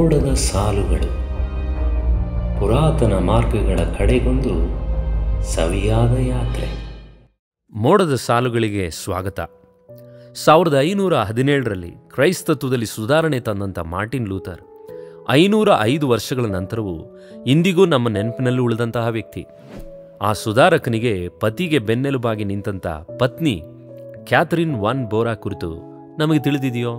ಮೋಡದ ಸಾಲುಗಳು ಪುರಾತನ ಮಾರ್ಗಗಳ ಕಡೆಗೊಂದು ಸವಿಯಾದ ಯಾತ್ರೆ ಮೋಡದ ಸಾಲುಗಳಿಗೆ ಸ್ವಾಗತ ಸಾವಿರದ ಐನೂರ ಹದಿನೇಳರಲ್ಲಿ ಕ್ರೈಸ್ತತ್ವದಲ್ಲಿ ಸುಧಾರಣೆ ತಂದಂಥ ಮಾರ್ಟಿನ್ ಲೂಥರ್ ಐನೂರ ಐದು ವರ್ಷಗಳ ನಂತರವೂ ಇಂದಿಗೂ ನಮ್ಮ ನೆನಪಿನಲ್ಲಿ ಉಳಿದಂತಹ ವ್ಯಕ್ತಿ ಆ ಸುಧಾರಕನಿಗೆ ಪತಿಗೆ ಬೆನ್ನೆಲುಬಾಗಿ ನಿಂತಂಥ ಪತ್ನಿ ಕ್ಯಾಥರಿನ್ ವಾನ್ ಬೋರಾ ಕುರಿತು ನಮಗೆ ತಿಳಿದಿದೆಯೋ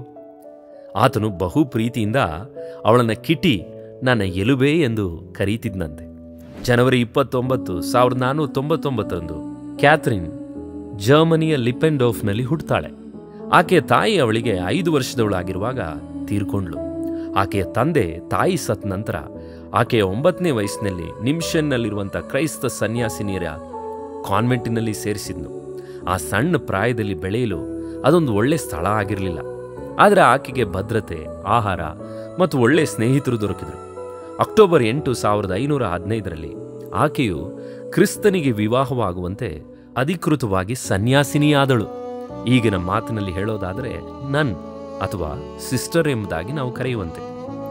ಆತನು ಬಹು ಪ್ರೀತಿಯಿಂದ ಅವಳನ್ನು ಕಿಟಿ ನನ್ನ ಎಲುಬೆ ಎಂದು ಕರೀತಿದ್ನಂತೆ ಜನವರಿ ಇಪ್ಪತ್ತೊಂಬತ್ತು ಸಾವಿರದ ನಾನ್ನೂರ ತೊಂಬತ್ತೊಂಬತ್ತರಂದು ಕ್ಯಾಥರಿನ್ ಜರ್ಮನಿಯ ಲಿಪೆಂಡೋಫ್ನಲ್ಲಿ ಹುಟ್ಟುತ್ತಾಳೆ ಆಕೆಯ ತಾಯಿ ಅವಳಿಗೆ ಐದು ವರ್ಷದವಳಾಗಿರುವಾಗ ತೀರ್ಕೊಂಡ್ಳು ಆಕೆಯ ತಂದೆ ತಾಯಿ ಸತ್ ನಂತರ ಆಕೆಯ ಒಂಬತ್ತನೇ ವಯಸ್ಸಿನಲ್ಲಿ ನಿಮ್ಷನ್ನಲ್ಲಿರುವಂಥ ಕ್ರೈಸ್ತ ಸನ್ಯಾಸಿನಿಯರ ಕಾನ್ವೆಂಟಿನಲ್ಲಿ ಸೇರಿಸಿದ್ನು ಆ ಸಣ್ಣ ಪ್ರಾಯದಲ್ಲಿ ಬೆಳೆಯಲು ಅದೊಂದು ಒಳ್ಳೆ ಸ್ಥಳ ಆಗಿರಲಿಲ್ಲ ಆದರೆ ಆಕೆಗೆ ಭದ್ರತೆ ಆಹಾರ ಮತ್ತು ಒಳ್ಳೆ ಸ್ನೇಹಿತರು ದೊರಕಿದರು ಅಕ್ಟೋಬರ್ ಎಂಟು ಸಾವಿರದ ಐನೂರ ಹದಿನೈದರಲ್ಲಿ ಆಕೆಯು ಕ್ರಿಸ್ತನಿಗೆ ವಿವಾಹವಾಗುವಂತೆ ಅಧಿಕೃತವಾಗಿ ಸನ್ಯಾಸಿನಿಯಾದಳು ಈಗಿನ ಮಾತಿನಲ್ಲಿ ಹೇಳೋದಾದರೆ ನನ್ ಅಥವಾ ಸಿಸ್ಟರ್ ಎಂಬುದಾಗಿ ನಾವು ಕರೆಯುವಂತೆ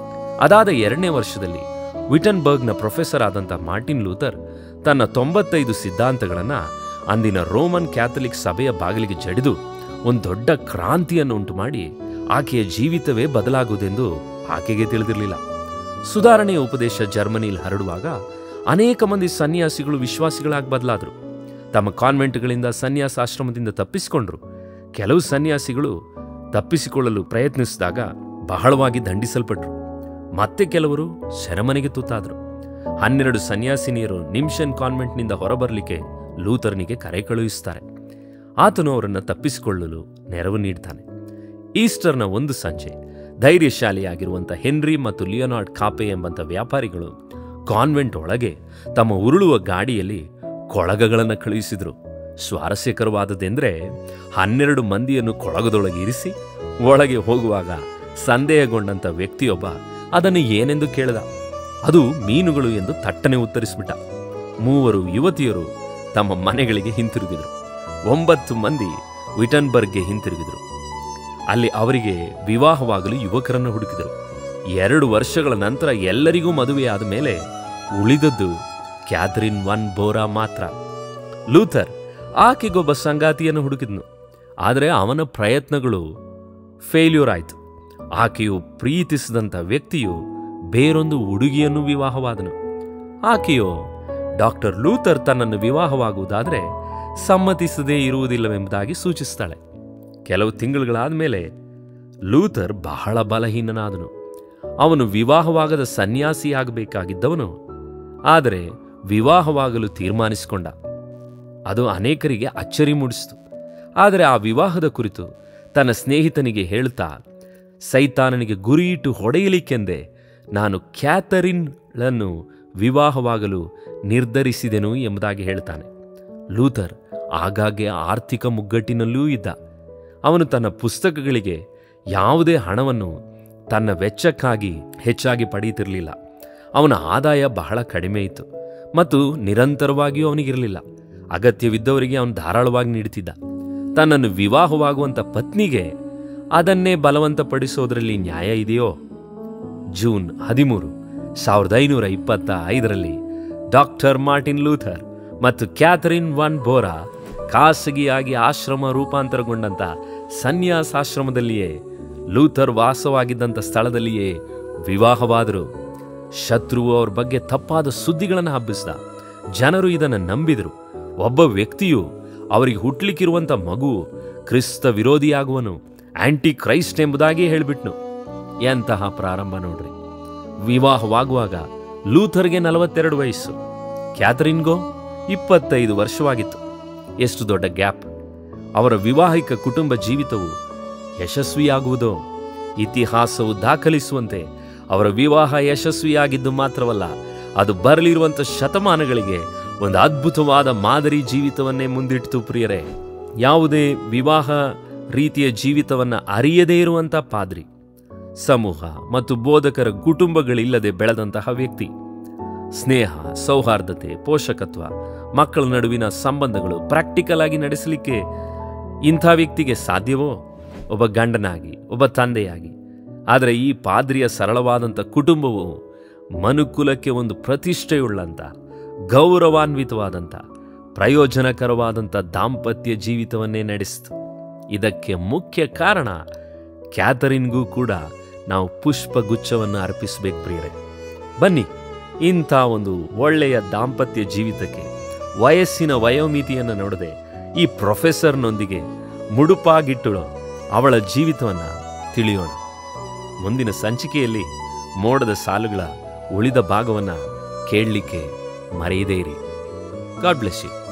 ಅದಾದ ಎರಡನೇ ವರ್ಷದಲ್ಲಿ ವಿಟನ್ಬರ್ಗ್ನ ಪ್ರೊಫೆಸರ್ ಆದಂಥ ಮಾರ್ಟಿನ್ ಲೂಥರ್ ತನ್ನ ತೊಂಬತ್ತೈದು ಸಿದ್ಧಾಂತಗಳನ್ನು ಅಂದಿನ ರೋಮನ್ ಕ್ಯಾಥಲಿಕ್ ಸಭೆಯ ಬಾಗಿಲಿಗೆ ಜಡಿದು ಒಂದು ದೊಡ್ಡ ಕ್ರಾಂತಿಯನ್ನು ಉಂಟು ಮಾಡಿ ಆಕೆಯ ಜೀವಿತವೇ ಬದಲಾಗುವುದೆಂದು ಆಕೆಗೆ ತಿಳಿದಿರಲಿಲ್ಲ ಸುಧಾರಣೆಯ ಉಪದೇಶ ಜರ್ಮನಿಯಲ್ಲಿ ಹರಡುವಾಗ ಅನೇಕ ಮಂದಿ ಸನ್ಯಾಸಿಗಳು ವಿಶ್ವಾಸಿಗಳಾಗಿ ಬದಲಾದರು ತಮ್ಮ ಕಾನ್ವೆಂಟ್ಗಳಿಂದ ಸನ್ಯಾಸಾಶ್ರಮದಿಂದ ತಪ್ಪಿಸಿಕೊಂಡ್ರು ಕೆಲವು ಸನ್ಯಾಸಿಗಳು ತಪ್ಪಿಸಿಕೊಳ್ಳಲು ಪ್ರಯತ್ನಿಸಿದಾಗ ಬಹಳವಾಗಿ ದಂಡಿಸಲ್ಪಟ್ರು ಮತ್ತೆ ಕೆಲವರು ಸೆರೆಮನೆಗೆ ತುತ್ತಾದರು ಹನ್ನೆರಡು ಸನ್ಯಾಸಿನಿಯರು ನಿಮ್ಷನ್ ಕಾನ್ವೆಂಟ್ನಿಂದ ಹೊರಬರಲಿಕ್ಕೆ ಲೂಥರ್ನಿಗೆ ಕರೆ ಕಳುಹಿಸ್ತಾರೆ ಆತನು ಅವರನ್ನು ತಪ್ಪಿಸಿಕೊಳ್ಳಲು ನೆರವು ನೀಡ್ತಾನೆ ಈಸ್ಟರ್ನ ಒಂದು ಸಂಜೆ ಧೈರ್ಯಶಾಲಿಯಾಗಿರುವಂಥ ಹೆನ್ರಿ ಮತ್ತು ಲಿಯೋನಾರ್ಡ್ ಕಾಪೆ ಎಂಬಂಥ ವ್ಯಾಪಾರಿಗಳು ಕಾನ್ವೆಂಟ್ ಒಳಗೆ ತಮ್ಮ ಉರುಳುವ ಗಾಡಿಯಲ್ಲಿ ಕೊಳಗಗಳನ್ನು ಕಳುಹಿಸಿದರು ಸ್ವಾರಸ್ಯಕರವಾದದ್ದೆಂದರೆ ಹನ್ನೆರಡು ಮಂದಿಯನ್ನು ಕೊಳಗದೊಳಗೆ ಇರಿಸಿ ಒಳಗೆ ಹೋಗುವಾಗ ಸಂದೇಹಗೊಂಡಂಥ ವ್ಯಕ್ತಿಯೊಬ್ಬ ಅದನ್ನು ಏನೆಂದು ಕೇಳಿದ ಅದು ಮೀನುಗಳು ಎಂದು ತಟ್ಟನೆ ಉತ್ತರಿಸಿಬಿಟ್ಟ ಮೂವರು ಯುವತಿಯರು ತಮ್ಮ ಮನೆಗಳಿಗೆ ಹಿಂತಿರುಗಿದರು ಒಂಬತ್ತು ಮಂದಿ ವಿಟನ್ಬರ್ಗ್ಗೆ ಹಿಂತಿರುಗಿದರು ಅಲ್ಲಿ ಅವರಿಗೆ ವಿವಾಹವಾಗಲು ಯುವಕರನ್ನು ಹುಡುಕಿದರು ಎರಡು ವರ್ಷಗಳ ನಂತರ ಎಲ್ಲರಿಗೂ ಮದುವೆಯಾದ ಮೇಲೆ ಉಳಿದದ್ದು ಕ್ಯಾಥರಿನ್ ವನ್ ಬೋರಾ ಮಾತ್ರ ಲೂಥರ್ ಆಕೆಗೊಬ್ಬ ಸಂಗಾತಿಯನ್ನು ಹುಡುಕಿದ್ನು ಆದರೆ ಅವನ ಪ್ರಯತ್ನಗಳು ಫೇಲ್ಯೂರ್ ಆಯಿತು ಆಕೆಯು ಪ್ರೀತಿಸಿದಂಥ ವ್ಯಕ್ತಿಯು ಬೇರೊಂದು ಹುಡುಗಿಯನ್ನು ವಿವಾಹವಾದನು ಆಕೆಯು ಡಾಕ್ಟರ್ ಲೂಥರ್ ತನ್ನನ್ನು ವಿವಾಹವಾಗುವುದಾದರೆ ಸಮ್ಮತಿಸದೇ ಇರುವುದಿಲ್ಲವೆಂಬುದಾಗಿ ಸೂಚಿಸ್ತಾಳೆ ಕೆಲವು ತಿಂಗಳುಗಳಾದ ಮೇಲೆ ಲೂಥರ್ ಬಹಳ ಬಲಹೀನನಾದನು ಅವನು ವಿವಾಹವಾಗದ ಸನ್ಯಾಸಿಯಾಗಬೇಕಾಗಿದ್ದವನು ಆದರೆ ವಿವಾಹವಾಗಲು ತೀರ್ಮಾನಿಸಿಕೊಂಡ ಅದು ಅನೇಕರಿಗೆ ಅಚ್ಚರಿ ಮೂಡಿಸಿತು ಆದರೆ ಆ ವಿವಾಹದ ಕುರಿತು ತನ್ನ ಸ್ನೇಹಿತನಿಗೆ ಹೇಳ್ತಾ ಸೈತಾನನಿಗೆ ಗುರಿಯಿಟ್ಟು ಹೊಡೆಯಲಿಕ್ಕೆಂದೇ ನಾನು ಕ್ಯಾಥರಿನ್ಳನ್ನು ವಿವಾಹವಾಗಲು ನಿರ್ಧರಿಸಿದೆನು ಎಂಬುದಾಗಿ ಹೇಳ್ತಾನೆ ಲೂಥರ್ ಆಗಾಗ್ಗೆ ಆರ್ಥಿಕ ಮುಗ್ಗಟ್ಟಿನಲ್ಲೂ ಇದ್ದ ಅವನು ತನ್ನ ಪುಸ್ತಕಗಳಿಗೆ ಯಾವುದೇ ಹಣವನ್ನು ತನ್ನ ವೆಚ್ಚಕ್ಕಾಗಿ ಹೆಚ್ಚಾಗಿ ಪಡೆಯುತ್ತಿರಲಿಲ್ಲ ಅವನ ಆದಾಯ ಬಹಳ ಕಡಿಮೆ ಇತ್ತು ಮತ್ತು ನಿರಂತರವಾಗಿಯೂ ಅವನಿಗಿರಲಿಲ್ಲ ಅಗತ್ಯವಿದ್ದವರಿಗೆ ಅವನು ಧಾರಾಳವಾಗಿ ನೀಡುತ್ತಿದ್ದ ತನ್ನನ್ನು ವಿವಾಹವಾಗುವಂಥ ಪತ್ನಿಗೆ ಅದನ್ನೇ ಬಲವಂತಪಡಿಸೋದರಲ್ಲಿ ನ್ಯಾಯ ಇದೆಯೋ ಜೂನ್ ಹದಿಮೂರು ಸಾವಿರದ ಐನೂರ ಇಪ್ಪತ್ತ ಐದರಲ್ಲಿ ಡಾಕ್ಟರ್ ಮಾರ್ಟಿನ್ ಲೂಥರ್ ಮತ್ತು ಕ್ಯಾಥರಿನ್ ವಾನ್ ಬೋರಾ ಖಾಸಗಿಯಾಗಿ ಆಶ್ರಮ ರೂಪಾಂತರಗೊಂಡಂಥ ಸನ್ಯಾಸಾಶ್ರಮದಲ್ಲಿಯೇ ಲೂಥರ್ ವಾಸವಾಗಿದ್ದಂಥ ಸ್ಥಳದಲ್ಲಿಯೇ ವಿವಾಹವಾದರು ಶತ್ರುವು ಅವ್ರ ಬಗ್ಗೆ ತಪ್ಪಾದ ಸುದ್ದಿಗಳನ್ನು ಹಬ್ಬಿಸಿದ ಜನರು ಇದನ್ನು ನಂಬಿದರು ಒಬ್ಬ ವ್ಯಕ್ತಿಯು ಅವರಿಗೆ ಹುಟ್ಲಿಕ್ಕಿರುವಂಥ ಮಗು ಕ್ರಿಸ್ತ ವಿರೋಧಿಯಾಗುವನು ಆಂಟಿ ಕ್ರೈಸ್ಟ್ ಎಂಬುದಾಗಿ ಹೇಳಿಬಿಟ್ನು ಎಂತಹ ಪ್ರಾರಂಭ ನೋಡ್ರಿ ವಿವಾಹವಾಗುವಾಗ ಲೂಥರ್ಗೆ ನಲವತ್ತೆರಡು ವಯಸ್ಸು ಕ್ಯಾಥರಿನ್ಗೋ ಇಪ್ಪತ್ತೈದು ವರ್ಷವಾಗಿತ್ತು ಎಷ್ಟು ದೊಡ್ಡ ಗ್ಯಾಪ್ ಅವರ ವಿವಾಹಿಕ ಕುಟುಂಬ ಜೀವಿತವು ಯಶಸ್ವಿಯಾಗುವುದೋ ಇತಿಹಾಸವು ದಾಖಲಿಸುವಂತೆ ಅವರ ವಿವಾಹ ಯಶಸ್ವಿಯಾಗಿದ್ದು ಮಾತ್ರವಲ್ಲ ಅದು ಬರಲಿರುವಂಥ ಶತಮಾನಗಳಿಗೆ ಒಂದು ಅದ್ಭುತವಾದ ಮಾದರಿ ಜೀವಿತವನ್ನೇ ಮುಂದಿಟ್ಟಿತು ಪ್ರಿಯರೇ ಯಾವುದೇ ವಿವಾಹ ರೀತಿಯ ಜೀವಿತವನ್ನು ಅರಿಯದೇ ಇರುವಂಥ ಪಾದ್ರಿ ಸಮೂಹ ಮತ್ತು ಬೋಧಕರ ಕುಟುಂಬಗಳಿಲ್ಲದೆ ಬೆಳೆದಂತಹ ವ್ಯಕ್ತಿ ಸ್ನೇಹ ಸೌಹಾರ್ದತೆ ಪೋಷಕತ್ವ ಮಕ್ಕಳ ನಡುವಿನ ಸಂಬಂಧಗಳು ಪ್ರಾಕ್ಟಿಕಲ್ ಆಗಿ ನಡೆಸಲಿಕ್ಕೆ ಇಂಥ ವ್ಯಕ್ತಿಗೆ ಸಾಧ್ಯವೋ ಒಬ್ಬ ಗಂಡನಾಗಿ ಒಬ್ಬ ತಂದೆಯಾಗಿ ಆದರೆ ಈ ಪಾದ್ರಿಯ ಸರಳವಾದಂಥ ಕುಟುಂಬವು ಮನುಕುಲಕ್ಕೆ ಒಂದು ಪ್ರತಿಷ್ಠೆಯುಳ್ಳಂಥ ಗೌರವಾನ್ವಿತವಾದಂಥ ಪ್ರಯೋಜನಕರವಾದಂಥ ದಾಂಪತ್ಯ ಜೀವಿತವನ್ನೇ ನಡೆಸಿತು ಇದಕ್ಕೆ ಮುಖ್ಯ ಕಾರಣ ಕ್ಯಾಥರಿನ್ಗೂ ಕೂಡ ನಾವು ಪುಷ್ಪಗುಚ್ಛವನ್ನು ಅರ್ಪಿಸಬೇಕು ಪ್ರಿಯರೇ ಬನ್ನಿ ಇಂಥ ಒಂದು ಒಳ್ಳೆಯ ದಾಂಪತ್ಯ ಜೀವಿತಕ್ಕೆ ವಯಸ್ಸಿನ ವಯೋಮಿತಿಯನ್ನು ನೋಡದೆ ಈ ಪ್ರೊಫೆಸರ್ನೊಂದಿಗೆ ಮುಡುಪಾಗಿಟ್ಟು ಅವಳ ಜೀವಿತವನ್ನು ತಿಳಿಯೋಣ ಮುಂದಿನ ಸಂಚಿಕೆಯಲ್ಲಿ ಮೋಡದ ಸಾಲುಗಳ ಉಳಿದ ಭಾಗವನ್ನು ಕೇಳಲಿಕ್ಕೆ ಮರೆಯದೇ ಇರಿ ಗಾಡ್ ಬ್ಲೆಸ್ ಯು